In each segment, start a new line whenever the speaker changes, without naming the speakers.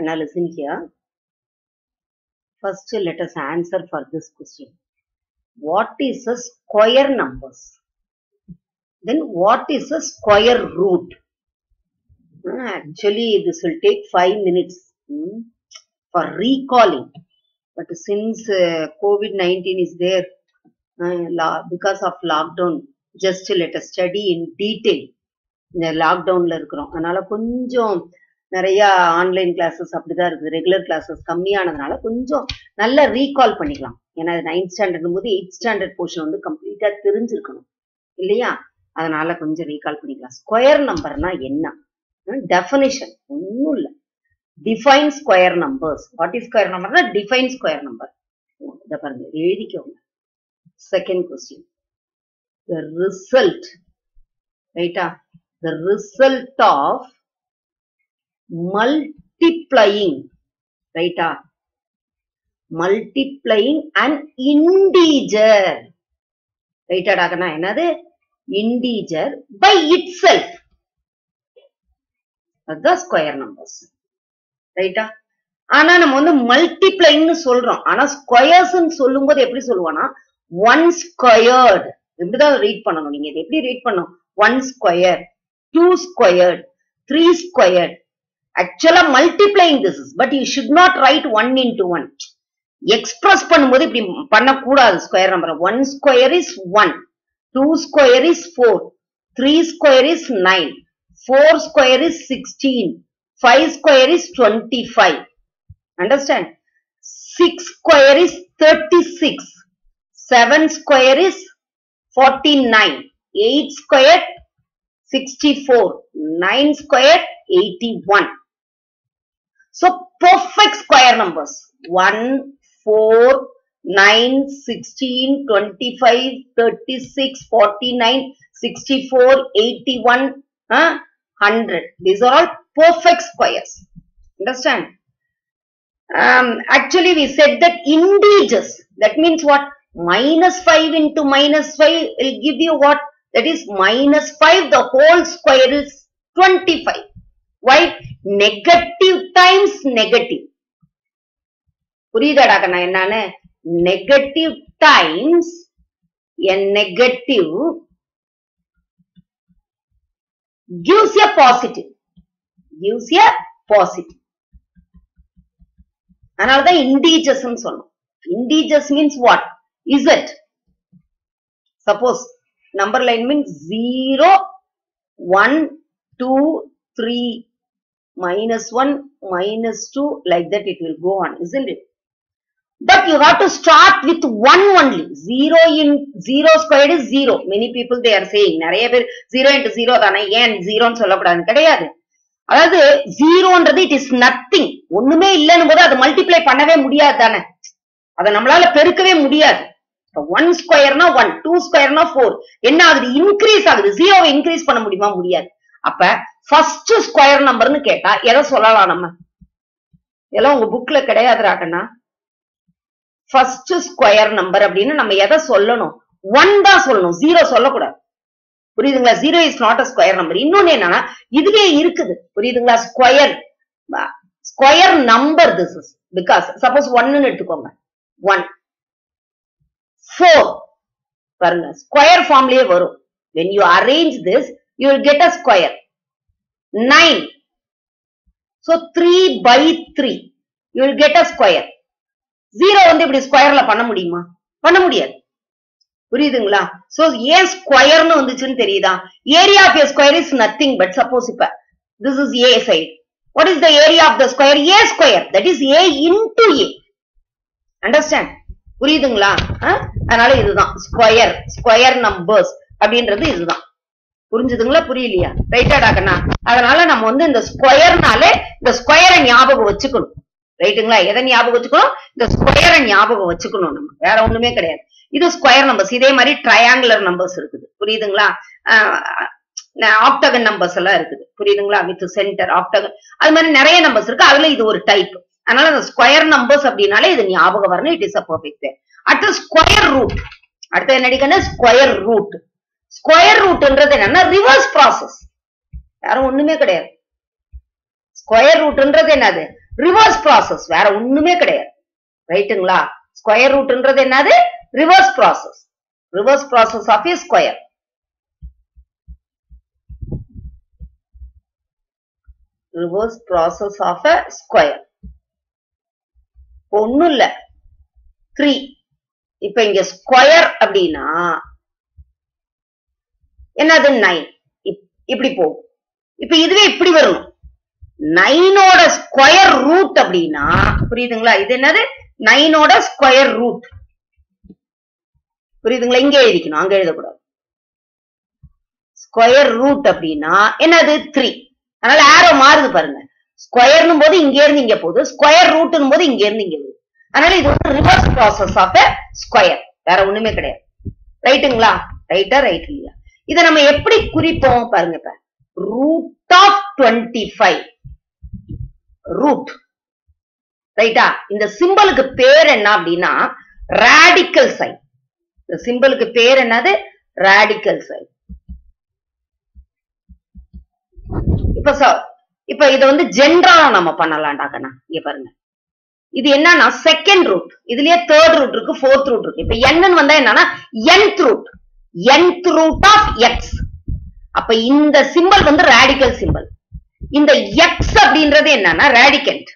Now listen here. First, let us answer for this question. What is a square numbers? Then what is a square root? Uh, Actually, this will take five minutes hmm, for recalling. But since uh, COVID-19 is there, uh, la- because of lockdown, just let us study in detail. இந்த லாக்டவுன்ல இருக்கிறோம் அதனால கொஞ்சம் நிறைய online classes அப்படிதான் இருக்குது regular classes கம்மியானதுனால கொஞ்சம் நல்லா ரீகால் பண்ணிக்கலாம் ஏன்னா நைன்த் ஸ்டாண்டர்ட் போது எயிட் ஸ்டாண்டர்ட் போர்ஷன் வந்து கம்ப்ளீட்டா தெரிஞ்சிருக்கணும் இல்லையா அதனால கொஞ்சம் ரீகால் பண்ணிக்கலாம் ஸ்கொயர் நம்பர்னா என்ன டெஃபினிஷன் ஒன்றும் இல்லை define square numbers what is square நம்பர்னா டிஃபைன் ஸ்கொயர் நம்பர் இதை பாருங்க எழுதிக்கோங்க செகண்ட் கொஸ்டின் த ரிசல்ட் ரைட்டா த ரிசல்ட் ஆஃப் மல்டிப்ளையிங் ரைட்டா மல்டிப்ளையிங் அண்ட் இண்டீஜர் ரைட்டாடாகனா என்னது இண்டீஜர் பை இட் செல்ஃப் அதுதான் ஸ்கொயர் நம்பர்ஸ் ரைட்டா ஆனா நம்ம வந்து மல்டிப்ளைன்னு சொல்றோம் ஆனா ஸ்கொயர்ஸ் சொல்லும்போது எப்படி சொல்லுவோம்னா ஒன் ஸ்கொயர்டு இப்படிதான் ரீட் பண்ணணும் நீங்க இதை எப்படி ரீட் பண்ணணும் one square two squared three squared actually multiplying this is but you should not write one into one express பண்ணும்போது இப்படி பண்ணக்கூடாது square number one square is one two square is four three square is nine four square is sixteen five square is twenty five understand six square is thirty six seven square is forty nine eight square sixty four nine square eighty one So perfect square numbers 1, 4, 9, 16, 25, 36, 49, 64, 81, huh? 100. These are all perfect squares. Understand? Um, actually, we said that integers. That means what? Minus 5 into minus 5 will give you what? That is minus 5. The whole square is 25. Why? Negative times negative. புரியுதாடா கண்ணா என்னன்னு negative times a negative gives a positive gives a positive அதனாலதான் integers ன்னு சொன்னோம் integers means what is it suppose number line means 0 1 2 3 minus 1 minus 2 like that it will go on isn't it but you have to start with 1 only 0 in 0 squared is 0 many people they are saying நிறைய பேர் 0 into 0 தானே ஏன் 0 ன்னு சொல்லக்கூடாது கிடையாது அதாவது ஜீரோன்றது it is nothing ஒண்ணுமே இல்லைன்னு போது அதை மல்டிப்ளை பண்ணவே முடியாது தானே அதை நம்மளால பெருக்கவே முடியாது ஒன் ஸ்கொயர்னா ஒன் டூ ஸ்கொயர்னா ஃபோர் என்ன ஆகுது இன்க்ரீஸ் ஆகுது ஜீரோவை இன்க்ரீஸ் பண்ண முடியுமா முடியாது அப்ப ஃபர்ஸ்ட் ஸ்கொயர் நம்பர்னு கேட்டா எதை சொல்லலாம் நம்ம இதெல்லாம் உங்க புக்ல கிடையாதுராட்டனா ஃபர்ஸ்ட் ஸ்கொயர் நம்பர் அப்படின்னு நம்ம எதை சொல்லணும் ஒன் தான் சொல்லணும் ஜீரோ சொல்லக்கூடாது புரியுதுங்களா zero is not a square number இன்னொன்னு என்னன்னா இதுவே இருக்குது புரியுதுங்களா square square number this is because suppose ஒன்னு எடுத்துக்கோங்க ஒன் ஃபோர் பாருங்க ஸ்கொயர் ஃபார்ம்லயே வரும் when you arrange this you will get a square 9 so 3 by 3 you will get a square zero வந்து இப்படி ஸ்கொயர்ல பண்ண முடியுமா பண்ண முடியாது புரியுதுங்களா சோ ஏன் ஸ்கொயர்னு வந்துச்சுன்னு தெரியுதா area of a square is nothing but suppose இப்ப this is a side what is the area of the square a square that is a into a understand புரியுதுங்களா அஹ்? அதனால இதுதான் ஸ்கொயர் ஸ்கொயர் நம்பர்ஸ் அப்படின்றது இதுதான் புரிஞ்சுதுங்களா புரியலையா ரைட்டாடா கண்ணா அதனால நம்ம வந்து இந்த ஸ்கொயர்னாலே இந்த ஸ்கொயரை ஞாபகம் வச்சுக்கணும் ரைட்டுங்களா எதை ஞாபகம் வச்சுக்கணும் இந்த ஸ்கொயரை ஞாபகம் வச்சுக்கணும் நம்ம வேற ஒண்ணுமே கிடையாது இது ஸ்கொயர் நம்பர்ஸ் இதே மாதிரி ட்ரையாங்குலர் நம்பர்ஸ் இருக்குது புரியுதுங்களா ஆப்டகன் நம்பர்ஸ் எல்லாம் இருக்குது புரியுதுங்களா வித் சென்டர் ஆப்டகன் அது மாதிரி நிறைய நம்பர்ஸ் இருக்கு அதுல இது ஒரு டைப் அதனால இந்த ஸ்கொயர் நம்பர்ஸ் அப்படின்னாலே இது ஞாபகம் வரணும் இட் இஸ் அ பர்ஃபெக்ட் அடுத்து ஸ்கொயர் ரூட் அடுத்து என்ன அடிக்கணும் ஸ்கொயர் ரூட் ஸ்கொயர் ரூட்ன்றது என்னன்னா ரிவர்ஸ் ப்ராசஸ் யாரும் ஒண்ணுமே கிடையாது ஸ்கொயர் ரூட்ன்றது என்னது ரிவர்ஸ் ப்ராசஸ் வேற ஒண்ணுமே கிடையாது ரைட்டுங்களா ஸ்கொயர் ரூட்ன்றது என்னது reverse process reverse process of a square reverse process of a square ஒண்ணும் இல்ல த்ரீ இப்ப இங்க ஸ்கொயர் அப்படின்னா என்னது நைன் இப்படி போகும் இப்ப இதுவே இப்படி வரணும் நைனோட ஸ்கொயர் ரூட் அப்படின்னா புரியுதுங்களா இது என்னது நைனோட ஸ்கொயர் ரூட் புரியுதுங்களா இங்க எழுதிக்கணும் அங்க எழுதக்கூடாது ஸ்கொயர் ரூட் அப்படின்னா என்னது த்ரீ அதனால ஆரோ மாறுது பாருங்க ஸ்கொயர்னும் போது இங்க இருந்து இங்க போகுது ஸ்கொயர் ரூட்னும் போது இங்க இருந்து இங்க போகுது அதனால இது வந்து ரிவர்ஸ் ப்ராசஸ் ஆஃப் ஸ்கொயர் வேற ஒண்ணுமே கிடையாது ரைட்டுங்களா ரைட்டா ரைட் இல்லையா இதை நம்ம எப்படி குறிப்போம் பாருங்க இப்ப root of twenty five root ரைட்டா இந்த சிம்பலுக்கு பேர் என்ன அப்படின்னா ரேடிக்கல் சைன் இந்த சிம்பலுக்கு பேர் என்னது ரேடிக்கல் சைன் இப்ப சார் இப்ப இத வந்து ஜென்ரலா நம்ம பண்ணலாம்டாக்கண்ணா இங்க பாருங்க இது என்னன்னா செகண்ட் ரூட் இதுலயே தேர்ட் ரூட் இருக்கு ஃபோர்த் ரூட் இருக்கு இப்ப என்னன்னு வந்தா என்னன்னா nth root nth root of x அப்ப இந்த சிம்பல் வந்து ரேடிக்கல் சிம்பல் இந்த எக்ஸ் அப்படின்றது என்னன்னா ரேடிகண்ட்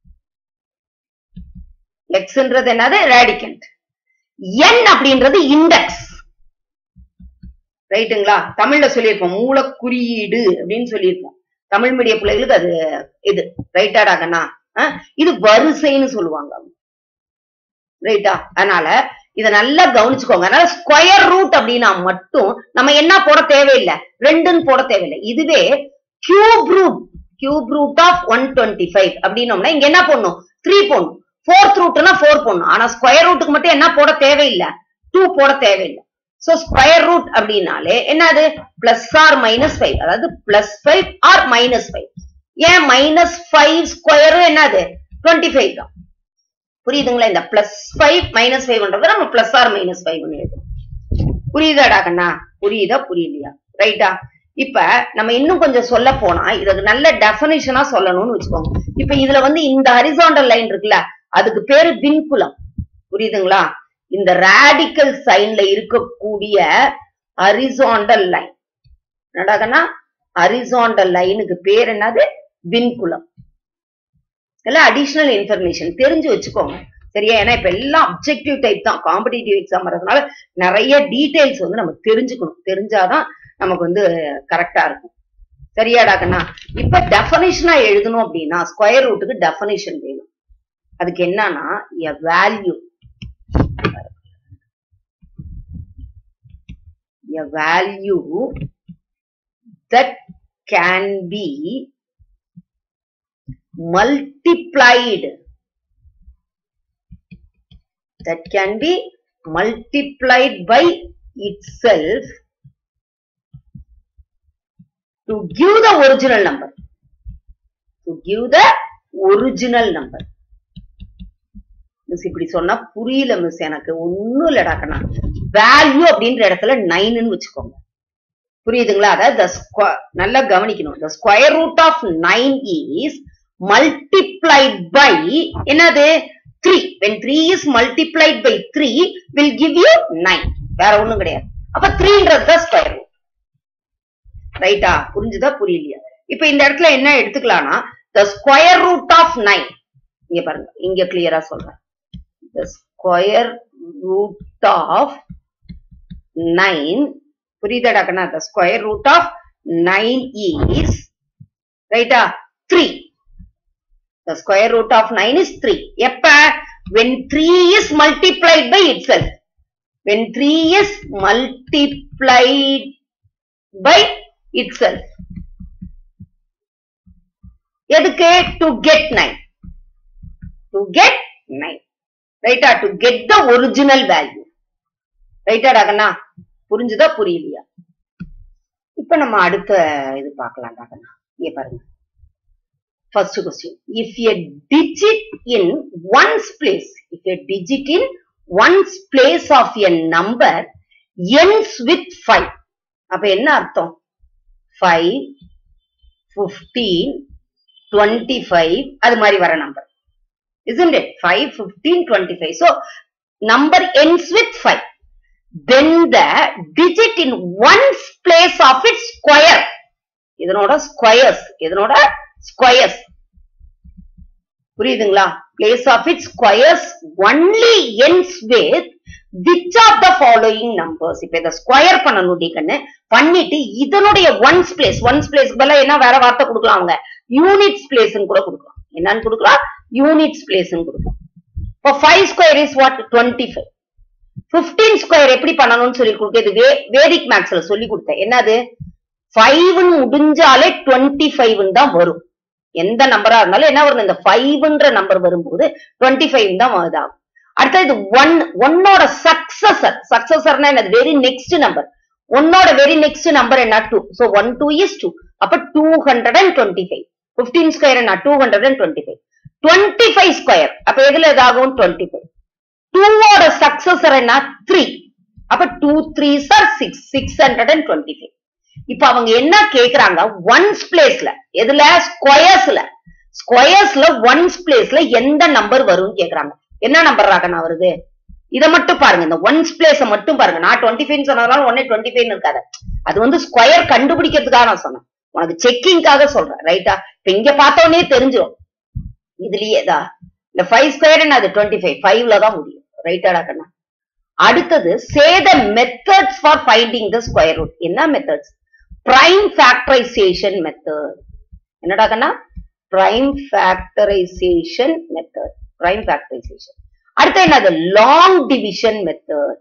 எக்ஸ்ன்றது என்னது ரேடிகண்ட் n அப்படின்றது இண்டெக்ஸ் ரைட்டுங்களா தமிழ்ல சொல்லியிருப்போம் மூல குறியீடு அப்படின்னு சொல்லியிருப்போம் தமிழ் மீடிய பிள்ளைகளுக்கு அது இது ரைட்டாடாகண்ணா இது வரிசைன்னு சொல்லுவாங்க ரைட்டா அதனால இத நல்லா கவனிச்சுக்கோங்க அதனால ஸ்கொயர் ரூட் அப்படின்னா மட்டும் நம்ம என்ன போட தேவையில்லை ரெண்டுன்னு போட தேவையில்லை இதுவே cube root cube root of one twenty five அப்படின்னோம்னா இங்க என்ன பண்ணும் த்ரீ போடணும் ஃபோர்த் ரூட்னா ஃபோர் போடணும் ஆனா ஸ்கொயர் ரூட்டுக்கு மட்டும் என்ன போட தேவையில்லை டூ போட தேவையில்லை சோ ஸ்கொயர் ரூட் அப்படின்னாலே என்னது பிளஸ் ஆர் மைனஸ் ஃபைவ் அதாவது plus five or minus five ஏன் மைனஸ் ஃபைவ் ஸ்கொயரும் என்னது டுவெண்ட்டி ஃபைவ் தான் புரியுதுங்களா இந்த பிளஸ் ஃபைவ் மைனஸ் ஃபைவ்ன்றது நம்ம பிளஸ் ஆர் மைனஸ் ஃபைவ் எழுதும் புரியுதாடா கண்ணா புரியுதா புரியலையா ரைட்டா இப்ப நம்ம இன்னும் கொஞ்சம் சொல்ல போனா இதுக்கு நல்ல டெபனிஷனா சொல்லணும்னு வச்சுக்கோங்க இப்ப இதுல வந்து இந்த ஹரிசாண்டல் லைன் இருக்குல்ல அதுக்கு பேரு விண்குலம் புரியுதுங்களா இந்த ரேடிக்கல் சைன்ல இருக்கக்கூடிய ஹரிசாண்டல் லைன் என்னடாகன்னா ஹரிசாண்டல் லைனுக்கு பேர் என்னது விண்குலம் எல்லாம் அடிஷனல் இன்ஃபர்மேஷன் தெரிஞ்சு வச்சுக்கோங்க சரியா ஏன்னா இப்ப எல்லாம் அப்ஜெக்டிவ் டைப் தான் காம்படிட்டிவ் எக்ஸாம் வரதுனால நிறைய டீடைல்ஸ் வந்து நம்ம தெரிஞ்சுக்கணும் தெரிஞ்சாதான் நமக்கு வந்து கரெக்டா இருக்கும் சரியாடா கண்ணா இப்ப டெபனிஷனா எழுதணும் அப்படின்னா ஸ்கொயர் ரூட்டுக்கு டெபனிஷன் வேணும் அதுக்கு என்னன்னா a value a value that can be multiplied that can be multiplied by itself to give the original number to give the original number miss இப்படி சொன்னா புரியல மிஸ் எனக்கு ஒண்ணும் இல்லடா கண்ணா வேல்யூ அப்படின்ற இடத்துல நைன்னு வச்சுக்கோங்க புரியுதுங்களா அதாவது நல்லா கவனிக்கணும் the square root of 9 is multiplied by என்னது 3 when 3 is multiplied by 3 will give you 9 வேற ஒண்ணும் கிடையாது அப்ப 3ன்றது தான் ஸ்கொயர் ரூட் ரைட்டா புரிஞ்சுதா புரியலையா இப்ப இந்த இடத்துல என்ன எடுத்துக்கலாம்னா the square root of 9 இங்க பாருங்க இங்க கிளியரா சொல்றேன் the square root of 9 புரியுதாடா Kanna the square root of 9 is ரைட்டா 3 the square root of 9 is 3 எப்ப when 3 is multiplied by itself when 3 is multiplied by itself எதுக்கு to get 9 to get 9 ரைட்டா to get the original value ரைட்டா ராகண்ணா புரிஞ்சுதா புரியலையா இப்ப நம்ம அடுத்த இது பார்க்கலாம் ராகண்ணா இங்க பாருங்க first question if a digit in ones place if a digit in ones place of a number ends with five அப்ப என்ன அர்த்தம் ஃபைவ் பிப்டீன் டுவெண்ட்டி ஃபைவ் அது மாதிரி வர number isn't it 5 15 25 so number ends with 5 then the digit in one's place of its square இதனோட squares இதனோட squares புரியுதுங்களா place of its squares only ends with which of the following numbers இப்ப இத square பண்ணணும் கண்ணு பண்ணிட்டு இதனுடைய once place once place பதிலா என்ன வேற வார்த்தை கொடுக்கலாம் அவங்க யூனிட்ஸ் பிளேஸ் கூட கொடுக்கலாம் என்னன்னு கொடுக்கலாம் யூனிட்ஸ் பிளேஸ் கொடுக்கலாம் இப்போ five square is what twenty five fifteen square எப்படி பண்ணணும்னு சொல்லி கொடுத்தது வே வேதிக் மேக்ஸ்ல சொல்லி கொடுத்தேன் என்னது ஃபைவ்னு முடிஞ்சாலே டுவெண்ட்டி ஃபைவ்னு தான் வரும் எந்த நம்பரா இருந்தாலும் என்ன வரும் இந்த ஃபைவ்ன்ற நம்பர் வரும்போது டுவெண்ட்டி ஃபைவ் தான் இதாகும் அடுத்தது இது ஒன் ஒன்னோட சக்சஸர் சக்சஸர்னா என்னது வெரி நெக்ஸ்ட் நம்பர் ஒன்னோட வெரி நெக்ஸ்ட் நம்பர் என்ன two so one two is two அப்ப two hundred and twenty five fifteen square என்ன two hundred and twenty five twenty five square அப்ப எதுல இதாகும் டுவெண்ட்டி ஃபைவ் டூவோட சக்சஸர் என்ன த்ரீ அப்ப two three sir six six hundred and twenty five இப்ப அவங்க என்ன கேக்குறாங்க ஒன்ஸ் பிளேஸ்ல எதுல ஸ்கொயர்ஸ்ல ஸ்கொயர்ஸ்ல ஒன்ஸ் பிளேஸ்ல எந்த நம்பர் வரும்னு கேக்குறாங்க என்ன நம்பர் ராகனா வருது இத மட்டும் பாருங்க இந்த ஒன்ஸ் பிளேஸ மட்டும் பாருங்க நான் டுவெண்ட்டி ஃபைவ் சொன்னதால ஒன்னே டுவெண்ட்டி ஃபைவ் இருக்காது அது வந்து ஸ்கொயர் கண்டுபிடிக்கிறதுக்காக நான் சொன்னேன் உனக்கு செக்கிங்காக சொல்றேன் ரைட்டா இப்ப இங்க பார்த்த உடனே தெரிஞ்சிடும் இதுலயே இதா இந்த ஃபைவ் ஸ்கொயர் என்ன அது டுவெண்ட்டி ஃபைவ் ஃபைவ்ல தான் முடியும் ரைட்டாடா கண்ணா அடுத்தது say the methods for finding the square root என்ன மெத்தட்ஸ் பிரைம் ஃபேக்டரைசேஷன் மெத்தட் என்னடா கண்ணா prime factorization method prime factorization அடுத்து என்னது லாங் டிவிஷன் மெத்தட்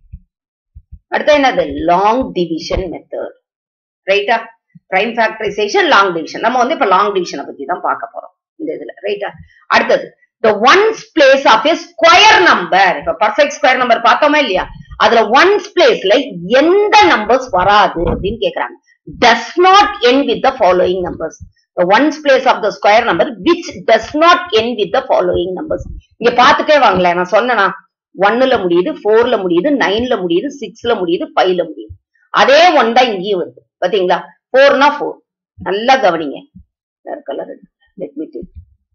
அடுத்து என்னது லாங் டிவிஷன் மெத்தட் ரைட்டா பிரைம் ஃபேக்டரைசேஷன் லாங் டிவிஷன் நம்ம வந்து இப்ப லாங் டிவிஷனை பத்தி தான் பார்க்க போறோம் இந்த இதுல ரைட்டா அடுத்தது the ones place of a square number இப்ப பர்ஃபெக்ட் ஸ்கொயர் நம்பர் பார்த்தோமா இல்லையா அதுல ஒன்ஸ் பிளேஸ்ல எந்த நம்பர்ஸ் வராது அப்படின்னு கேக்குறாங்க does not end with the following numbers the ones place of the square number which does not end with the following numbers இங்க பாத்துட்டே வாங்களேன் நான் சொன்னேனா ஒன்னுல முடியுது போர்ல முடியுது நைன்ல முடியுது சிக்ஸ்ல முடியுது ஃபைவ்ல முடியுது அதே ஒன் தான் இங்கேயும் வருது பாத்தீங்களா போர்னா போர் நல்லா கவனிங்க colour let me take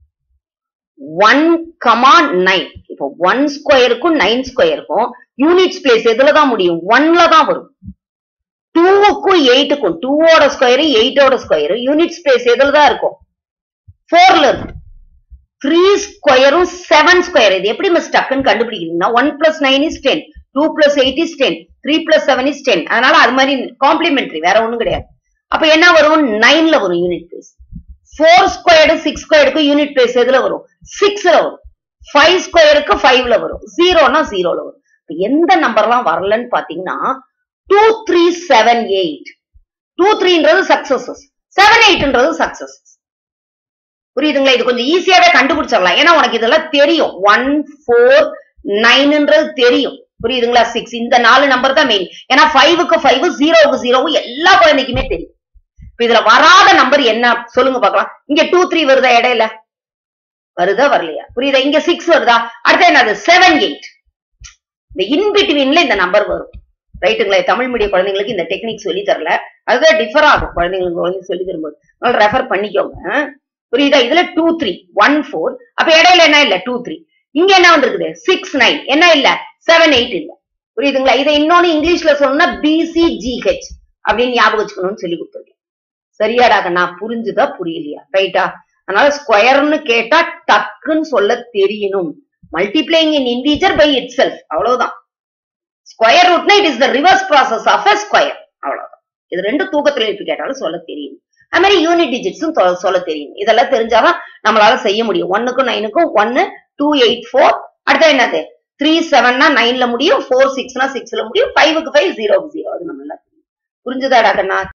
one comma nine இப்போ ஒன் ஸ்கொயருக்கும் நைன் ஸ்கொயருக்கும் யூனிட்ஸ் பிளேஸ் எதுலதான் முடியும் ஒன்ல தான் வரும் டூவுக்கும் எயிட்டுக்கும் டூவோட ஸ்கொயரு எயிட்டோட ஸ்கொயரு யூனிட்ஸ் பிளேஸ் எதுல தான் இருக்கும் ஃபோர்ல இருக்கு த்ரீ ஸ்கொயரும் செவன் ஸ்கொயர் இது எப்படி மிஸ் டக்குன்னு கண்டுபிடிக்கிறீங்கன்னா one plus nine is ten two plus eight is ten three plus seven is ten அதனால அது மாதிரி காம்ப்ளிமெண்ட்ரி வேற ஒண்ணும் கிடையாது அப்ப என்ன வரும் நைன்ல வரும் unit place four squared six ஸ்கொயருக்கு யூனிட் பிளேஸ் எதுல வரும் சிக்ஸ்ல வரும் ஃபைவ் ஸ்கொயருக்கு ஃபைவ்ல வரும் ஜீரோனா ஜீரோல வரும் இப்ப எந்த நம்பர்லாம் வரலன்னு பாத்தீங்கன்னா two three seven eight two த்ரீன்றது சக்சஸஸ் செவன் எயிட்ன்றது சக்சஸ் புரியுதுங்களா இது கொஞ்சம் ஈஸியாவே கண்டுபிடிச்சிடலாம் ஏன்னா உனக்கு இதெல்லாம் தெரியும் ஒன் ஃபோர் நைன்ன்றது தெரியும் புரியுதுங்களா சிக்ஸ் இந்த நாலு நம்பர் தான் மெயின் ஏன்னா ஃபைவுக்கு ஃபைவ் ஜீரோவுக்கு ஜீரோவும் எல்லா குழந்தைக்குமே தெரியும் இப்ப இதுல வராத நம்பர் என்ன சொல்லுங்க பார்க்கலாம் இங்க டூ த்ரீ வருதா இடையில வருதா வரலையா புரியுதா இங்க சிக்ஸ் வருதா அடுத்து என்னது செவன் எயிட் இந்த இன்பிட்வீன்ல இந்த நம்பர் வரும் ரைட்டுங்களா தமிழ் மீடியம் குழந்தைங்களுக்கு இந்த டெக்னிக் சொல்லி தரல அதுதான் டிஃபர் ஆகும் குழந்தைங்களுக்கு குழந்தைங்க சொல்லி தரும்போது அதனால ரெஃபர் பண்ணிக்கோங்க புரியுதா இதுல டூ த்ரீ ஒன் ஃபோர் அப்ப இடையில என்ன இல்ல டூ த்ரீ இங்க என்ன வந்திருக்குது சிக்ஸ் நைன் என்ன இல்ல செவன் எயிட் இல்ல புரியுதுங்களா இதை இன்னொன்னு இங்கிலீஷ்ல சொன்னா பிசிஜிஹெச் அப்படின்னு ஞாபகம் வச்சுக்கணும்னு சொல்லி கொடுத்துருக்கேன் சரியாடா நான் புரிஞ்சுதா புரியலையா ரைட்டா அதனால ஸ்கொயர்னு கேட்டா டக்குன்னு சொல்ல தெரியணும் multiplying in integer by itself அவ்வளவுதான் ஸ்கொயர் ரூட்னா it is the reverse process of a square அவ்வளவுதான் இது ரெண்டு தூக்கத்துல எழுப்பி கேட்டாலும் சொல்ல தெரியும் அது மாதிரி யூனிட் டிஜிட்ஸும் சொல்ல தெரியும் இதெல்லாம் தெரிஞ்சாதான் நம்மளால செய்ய முடியும் ஒன்னுக்கும் நைனுக்கும் ஒன்னு டூ எயிட் ஃபோர் அடுத்த என்னது த்ரீ செவன்னா நைன்ல முடியும் ஃபோர் சிக்ஸ்னா சிக்ஸ்ல முடியும் ஃபைவுக்கு ஃபைவ் ஜீரோக்கு ஜீரோ அது நம்ம எல்லாம் புரிஞ்சுதாடா கண்ணா